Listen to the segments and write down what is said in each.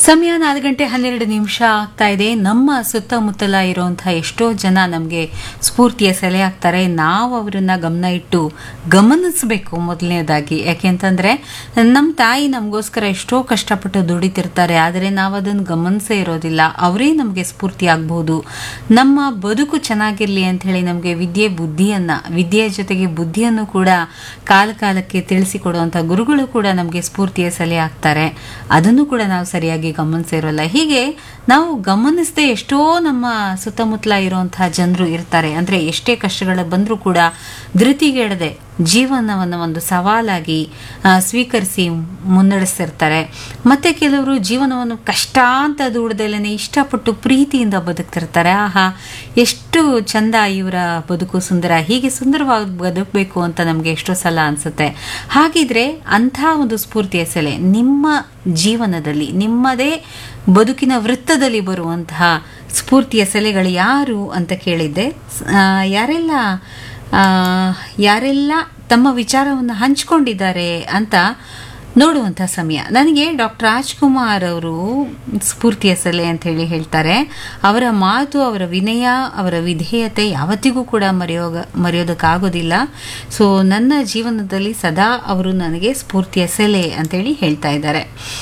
ಸಮಯ ನಾಲ್ಕು ಗಂಟೆ ಹನ್ನೆರಡು ನಿಮಿಷ ಆಗ್ತಾ ಇದೆ ನಮ್ಮ ಸುತ್ತಮುತ್ತಲ ಇರುವಂತಹ ಎಷ್ಟೋ ಜನ ನಮಗೆ ಸ್ಫೂರ್ತಿಯ ಸೆಲೆ ಆಗ್ತಾರೆ ನಾವು ಅವರನ್ನ ಗಮನ ಇಟ್ಟು ಗಮನಿಸಬೇಕು ಮೊದಲನೇದಾಗಿ ಯಾಕೆಂತಂದ್ರೆ ನಮ್ಮ ತಾಯಿ ನಮಗೋಸ್ಕರ ಎಷ್ಟೋ ಕಷ್ಟಪಟ್ಟು ದುಡಿತಿರ್ತಾರೆ ಆದರೆ ನಾವು ಅದನ್ನು ಗಮನಿಸೇ ಇರೋದಿಲ್ಲ ಅವರೇ ನಮಗೆ ಸ್ಫೂರ್ತಿ ಆಗ್ಬಹುದು ನಮ್ಮ ಬದುಕು ಚೆನ್ನಾಗಿರ್ಲಿ ಅಂತ ಹೇಳಿ ನಮಗೆ ವಿದ್ಯೆ ಬುದ್ಧಿಯನ್ನ ವಿದ್ಯೆಯ ಜೊತೆಗೆ ಬುದ್ಧಿಯನ್ನು ಕೂಡ ಕಾಲ ಕಾಲಕ್ಕೆ ತಿಳಿಸಿಕೊಡುವಂಥ ಗುರುಗಳು ಕೂಡ ನಮಗೆ ಸ್ಫೂರ್ತಿಯ ಸೆಲೆ ಆಗ್ತಾರೆ ಅದನ್ನು ಕೂಡ ನಾವು ಸರಿಯಾಗಿ ಗಮನಿಸಿರೋಲ್ಲ ಹೀಗೆ ನಾವು ಗಮನಿಸದೆ ಎಷ್ಟೋ ನಮ್ಮ ಸುತ್ತಮುತ್ತಲ ಇರುವಂತಹ ಜನರು ಇರ್ತಾರೆ ಅಂದ್ರೆ ಎಷ್ಟೇ ಕಷ್ಟಗಳು ಬಂದರೂ ಕೂಡ ಧೃತಿಗೆಡದೆ ಜೀವನವನ್ನು ಒಂದು ಸವಾಲಾಗಿ ಆ, ಸ್ವೀಕರಿಸಿ ಮುನ್ನಡೆಸ್ತಿರ್ತಾರೆ ಮತ್ತೆ ಕೆಲವರು ಜೀವನವನ್ನು ಕಷ್ಟ ಅಂತ ದುಡ್ದಲ್ಲೇ ಇಷ್ಟಪಟ್ಟು ಪ್ರೀತಿಯಿಂದ ಬದುಕ್ತಿರ್ತಾರೆ ಆಹಾ ಎಷ್ಟು ಚಂದ ಇವರ ಬದುಕು ಸುಂದರ ಹೀಗೆ ಸುಂದರವಾಗಿ ಬದುಕಬೇಕು ಅಂತ ನಮಗೆ ಎಷ್ಟೋ ಸಲ ಅನ್ಸುತ್ತೆ ಹಾಗಿದ್ರೆ ಅಂಥ ಒಂದು ಸ್ಫೂರ್ತಿಯ ಸೆಲೆ ನಿಮ್ಮ ಜೀವನದಲ್ಲಿ ನಿಮ್ಮದೇ ಬದುಕಿನ ವೃತ್ತದಲ್ಲಿ ಬರುವಂತಹ ಸ್ಫೂರ್ತಿಯ ಸೆಲೆಗಳು ಯಾರು ಅಂತ ಕೇಳಿದ್ದೆ ಆ, ಯಾರೆಲ್ಲ ಆ, ಯಾರೆಲ್ಲ ತಮ್ಮ ವಿಚಾರವನ್ನು ಹಂಚ್ಕೊಂಡಿದ್ದಾರೆ ಅಂತ ನೋಡುವಂಥ ಸಮಯ ನನಗೆ ಡಾಕ್ಟರ್ ರಾಜ್ಕುಮಾರ್ ಅವರು ಸ್ಫೂರ್ತಿಯ ಸೆಲೆ ಅಂತ ಹೇಳಿ ಹೇಳ್ತಾರೆ ಅವರ ಮಾತು ಅವರ ವಿನಯ ಅವರ ವಿಧೇಯತೆ ಯಾವತ್ತಿಗೂ ಕೂಡ ಮರೆಯೋಗ ಮರೆಯೋದಕ್ಕಾಗೋದಿಲ್ಲ ಸೊ ನನ್ನ ಜೀವನದಲ್ಲಿ ಸದಾ ಅವರು ನನಗೆ ಸ್ಫೂರ್ತಿಯ ಸೆಲೆ ಅಂತೇಳಿ ಹೇಳ್ತಾ ಇದ್ದಾರೆ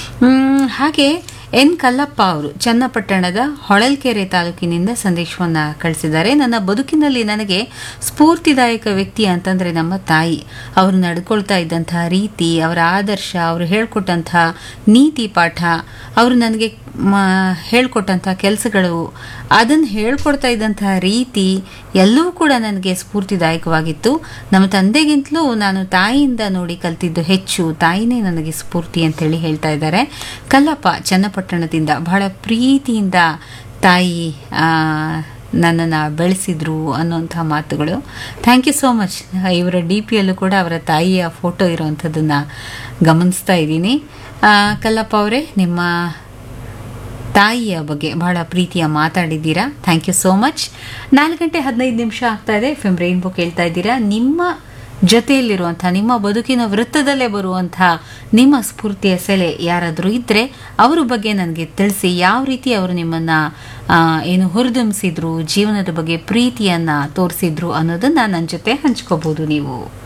ಮ್, ಹಾಗೆ ಎನ್ ಕಲ್ಲಪ್ಪ ಅವರು ಚನ್ನಪಟ್ಟಣದ ಹೊಳಲ್ಕೆರೆ ತಾಲೂಕಿನಿಂದ ಸಂದೇಶವನ್ನ ಕಳಿಸಿದ್ದಾರೆ ನನ್ನ ಬದುಕಿನಲ್ಲಿ ನನಗೆ ಸ್ಫೂರ್ತಿದಾಯಕ ವ್ಯಕ್ತಿ ಅಂತಂದ್ರೆ ನಮ್ಮ ತಾಯಿ ಅವರು ನಡ್ಕೊಳ್ತಾ ಇದ್ದಂತಹ ರೀತಿ ಅವರ ಆದರ್ಶ ಅವರು ಹೇಳ್ಕೊಟ್ಟಂತಹ ನೀತಿ ಪಾಠ ಅವರು ನನಗೆ ಮ ಹೇಳ್ಕೊಟ್ಟಂತಹ ಕೆಲಸಗಳು ಅದನ್ನು ಹೇಳ್ಕೊಡ್ತಾ ಇದ್ದಂತಹ ರೀತಿ ಎಲ್ಲವೂ ಕೂಡ ನನಗೆ ಸ್ಫೂರ್ತಿದಾಯಕವಾಗಿತ್ತು ನಮ್ಮ ತಂದೆಗಿಂತಲೂ ನಾನು ತಾಯಿಯಿಂದ ನೋಡಿ ಕಲ್ತಿದ್ದು ಹೆಚ್ಚು ತಾಯಿನೇ ನನಗೆ ಸ್ಫೂರ್ತಿ ಅಂತೇಳಿ ಹೇಳ್ತಾ ಇದ್ದಾರೆ ಕಲ್ಲಪ್ಪ ಚನ್ನಪಟ್ಟಣದಿಂದ ಬಹಳ ಪ್ರೀತಿಯಿಂದ ತಾಯಿ ಆ, ನನ್ನನ್ನು ಬೆಳೆಸಿದ್ರು ಅನ್ನೋಂಥ ಮಾತುಗಳು ಥ್ಯಾಂಕ್ ಯು ಸೋ ಮಚ್ ಇವರ ಡಿ ಪಿಯಲ್ಲೂ ಕೂಡ ಅವರ ತಾಯಿಯ ಫೋಟೋ ಇರೋವಂಥದ್ದನ್ನು ಗಮನಿಸ್ತಾ ಇದ್ದೀನಿ ಆ, ಕಲ್ಲಪ್ಪ ಅವರೇ ನಿಮ್ಮ ತಾಯಿಯ ಬಗ್ಗೆ ಬಹಳ ಪ್ರೀತಿಯ ಮಾತಾಡಿದ್ದೀರಾ ಥ್ಯಾಂಕ್ ಯು ಸೋ ಮಚ್ ನಾಲ್ಕು ಗಂಟೆ ಹದಿನೈದು ನಿಮಿಷ ಆಗ್ತಾ ಇದೆ ಎಫ್ ಎಂ ರೈನ್ಬೋ ಕೇಳ್ತಾ ಇದ್ದೀರಾ ನಿಮ್ಮ ಜೊತೆಯಲ್ಲಿರುವಂಥ ನಿಮ್ಮ ಬದುಕಿನ ವೃತ್ತದಲ್ಲೇ ಬರುವಂಥ ನಿಮ್ಮ ಸ್ಫೂರ್ತಿಯ ಸೆಲೆ ಯಾರಾದರೂ ಇದ್ದರೆ ಅವ್ರ ಬಗ್ಗೆ ನನಗೆ ತಿಳಿಸಿ ಯಾವ ರೀತಿ ಅವರು ನಿಮ್ಮನ್ನು ಏನು ಹುರಿದುಂಬಿಸಿದ್ರು ಜೀವನದ ಬಗ್ಗೆ ಪ್ರೀತಿಯನ್ನು ತೋರಿಸಿದ್ರು ಅನ್ನೋದನ್ನು ನನ್ನ ಜೊತೆ ಹಂಚ್ಕೋಬೋದು ನೀವು